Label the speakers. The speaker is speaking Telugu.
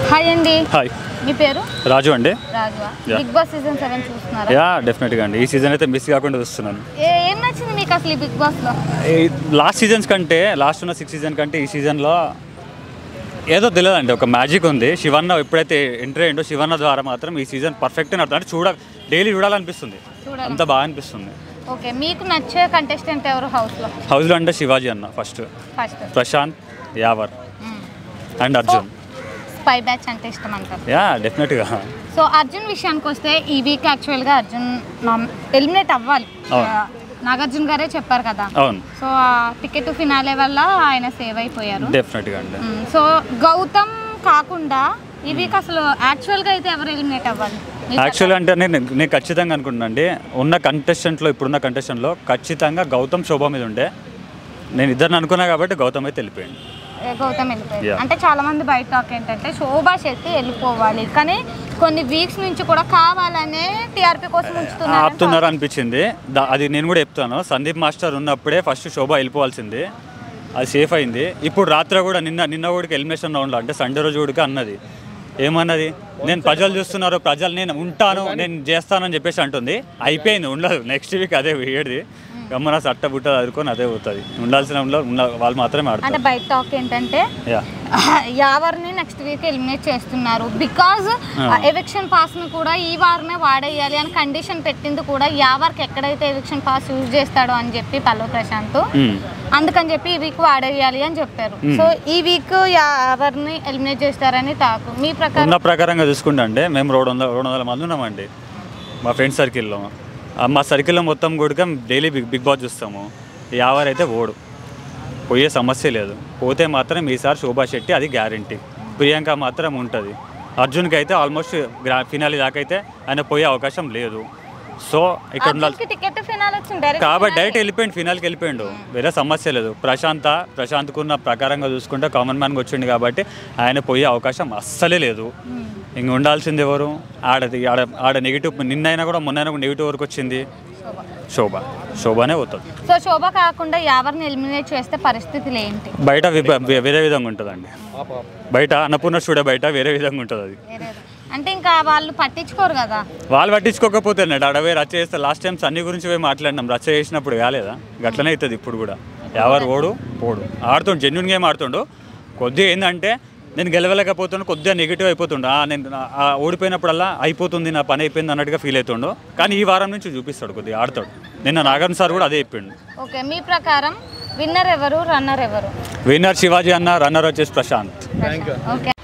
Speaker 1: హాయ్ అండి
Speaker 2: హాయ్
Speaker 1: మీ పేరు
Speaker 2: రాజు అండి
Speaker 1: రాజువా
Speaker 2: Yeah.
Speaker 1: Big boss season seven చూస్తున్నారా
Speaker 2: యా డెఫినెట్గా అండి ఈ సీజన్ అయితే మిస్ కాకుండా చూస్తున్నాను
Speaker 1: ఏ- ఏం నచ్చింది మీకు అసలు ఈ బిగ్ బాస్ లో
Speaker 2: లాస్ట్ సీజన్స్ కంటే లాస్ట్ ఉన్న సిక్స్ సీజన్ కంటే ఈ సీజన్లో ఏదో తెలియదండి ఒక మ్యాజిక్ ఉంది శివన్న ఎప్పుడైతే ఎంట్రీ అయ్యిండో శివన్న ద్వారా మాత్రం ఈ సీజన్ పర్ఫెక్ట్ అని అర్థం అంటే చూడ డైలీ చూడాలనిపిస్తుంది
Speaker 1: చూడాలి
Speaker 2: అంత బాగా అనిపిస్తుంది
Speaker 1: ఓకే మీకు నచ్చే కంటెస్టెంట్ ఎవరు హౌస్ లో
Speaker 2: హౌస్లో అంటే శివాజీ అన్న first
Speaker 1: first
Speaker 2: Prashanth Yawar and Arjun
Speaker 1: spy batch అంటే ఇష్టం అంటారు
Speaker 2: యా డెఫినెట్గా
Speaker 1: సో అర్జున్ విషయానికి వస్తే ఈ వీక్ యాక్చువల్గా అర్జున్ ఎలిమినేట్ అవ్వాలి
Speaker 2: అవును.
Speaker 1: ఆ, నాగార్జున గారే చెప్పారు కదా
Speaker 2: అవును
Speaker 1: సో ఆ టికెట్ ఫినాలే వల్ల ఆయన సేవ్ అయిపోయారు
Speaker 2: డెఫినెట్గా అండి
Speaker 1: మ్మ్. సో గౌతమ్ కాకుండా ఈ వీక్ అసలు యాక్చువల్గా అయితే ఎవరు ఎలిమినేట్ అవ్వాలి మీ
Speaker 2: యాక్చువల్ అంటే నేను నేను ఖచ్చితంగా అనుకుంటున్నాను అండి ఉన్న కంటెస్టెంట్లో ఇప్పుడున్న కంటెస్టెంట్లో ఖచ్చితంగా గౌతమ్ శోభ మీద ఉండే నేను ఇద్దరిని అనుకున్నా కాబట్టి గౌతమ్ అయితే వెళ్ళిపోయింది
Speaker 1: ఏ గౌతమ్ వెళ్ళిపోయారు
Speaker 2: Yeah.
Speaker 1: అంటే చాలా మంది బయట టాక్ ఏంటంటే శోభా శెట్టి వెళ్ళిపోవాలి కానీ కొన్ని వీక్స్ నుంచి కూడా కావాలనే టీఆర్పీ కోసం ఉంచుతున్నారు
Speaker 2: ఆపుతున్నారు అనిపించింది దా- అది నేను కూడా చెప్తాను సందీప్ మాస్టర్ ఉన్నప్పుడే ఫస్ట్ శోభ వెళ్ళిపోవాల్సింది అది సేఫ్ అయింది ఇప్పుడు రాత్రి కూడా నిన్న నిన్న కూడా ఎలిమినేషన్ రౌండ్లో అంటే సండే రోజు కూడా అన్నది ఏమన్నది నేను ప్రజలు చూస్తున్నారు ప్రజలు నేను ఉంటాను నేను చేస్తానని చెప్పేసి అంటుంది అయిపోయింది ఉండదు నెక్స్ట్ వీక్ అదే వేయడిది గమ్మన సట్ట బుట్ట చదువుకొని అదే పోతుంది ఉండాల్సిన ఉన్న ఉన్న వాళ్ళు మాత్రమే
Speaker 1: అంటే
Speaker 2: ఆడతారు
Speaker 1: బయట టాక్ ఏంటంటే
Speaker 2: యా
Speaker 1: యావర్ని నెక్స్ట్ వీక్ ఎలిమినేట్ చేస్తున్నారు బికాజ్ ఎవిక్షన్ పాస్ ని కూడా ఈ వారమే వాడేయాలి అని కండిషన్ పెట్టింది కూడా యావర్కి ఎక్కడైతే ఎవిక్షన్ పాస్ యూజ్ చేస్తాడో అని చెప్పి పల్లవ ప్రశాంత్
Speaker 2: ఉమ్.
Speaker 1: అందుకని చెప్పి ఈ వీక్ వాడేయాలి అని చెప్పారు సో ఈ వీక్ ఎవరిని ఎలిమినేట్ చేస్తారని టాక్ మీ ప్రకారం
Speaker 2: ఉన్న ప్రకారంగా చూసుకుంటే అంటే మేము రెండు వందల రెండు వందల మంది ఉన్నామండి మా ఫ్రెండ్ సర్కిల్లో ఆ మా సర్కిల్లో మొత్తం కూడా డైలీ బిగ్ బిగ్ బాస్ చూస్తాము యావర్ అయితే ఓడు పోయే సమస్య లేదు పోతే మాత్రం ఈసారి శోభా శెట్టి అది గ్యారంటీ ప్రియాంక మాత్రం ఉంటుంది అర్జున్కి అయితే ఆల్మోస్ట్ గ్రా ఫినాలి దాకా అయితే ఆయన పోయే అవకాశం లేదు సో ఇక్కడ ఉండాలి
Speaker 1: టికెట్ ఫినాల్ వచ్చింది డైరెక్ట్
Speaker 2: కాబట్టి డైరెక్ట్ వెళ్ళిపోయింది ఫినాల్కి వెళ్ళిపోయిండు వేరే సమస్య లేదు ప్రశాంత ప్రశాంత్కు ఉన్న ప్రకారంగా చూసుకుంటే కామన్ మ్యాన్కి వచ్చిండు కాబట్టి ఆయన పోయే అవకాశం అస్సలే లేదు ఇంక ఉండాల్సింది ఎవరు ఆడది ఆడ ఆడ నెగిటివ్ నిన్నైనా కూడా మొన్న కూడా నెగిటివ్ వరకు వచ్చింది శోభ శోభనే పోతుంది
Speaker 1: సో శోభ కాకుండా ఎవరిని ఎలిమినేట్ చేస్తే పరిస్థితులు ఏంటి
Speaker 2: బయట విభ- వే- వేరే విధంగా ఉంటుందండి బయట అన్నపూర్ణ స్టూడియో బయట వేరే విధంగా ఉంటుంది అది
Speaker 1: వేరేది. అంటే ఇంకా వాళ్ళు పట్టించుకోరు కదా
Speaker 2: వాళ్ళు పట్టించుకోకపోతే అడవే రచ్చ చేస్తే లాస్ట్ టైం సన్నీ గురించి పోయి మాట్లాడినాం రచ్చ చేసినప్పుడు కాలేదా గట్లనే అవుతుంది ఇప్పుడు కూడా ఎవరు ఓడు పోడు ఆడుతుండు జెన్యున్ గేమ్ ఆడుతుండు కొద్దిగా ఏంటంటే నేను గెలవలేకపోతుండు కొద్దిగా నెగిటివ్ అయిపోతుండు ఆ, నేను నా- ఆ ఓడిపోయినప్పుడల్లా అయిపోతుంది నా పని అయిపోయింది అన్నట్టుగా ఫీల్ అవుతుండు కానీ ఈ వారం నుంచి చూపిస్తాడు కొద్దిగా ఆడతాడు నిన్న నాగార్జున సార్ కూడా అదే చెప్పిండు
Speaker 1: ఓకే మీ ప్రకారం విన్నర్ ఎవరు రన్నర్ ఎవరు
Speaker 2: విన్నర్ శివాజీ అన్న రన్నర్ వచ్చేసి ప్రశాంత్
Speaker 1: ఓకే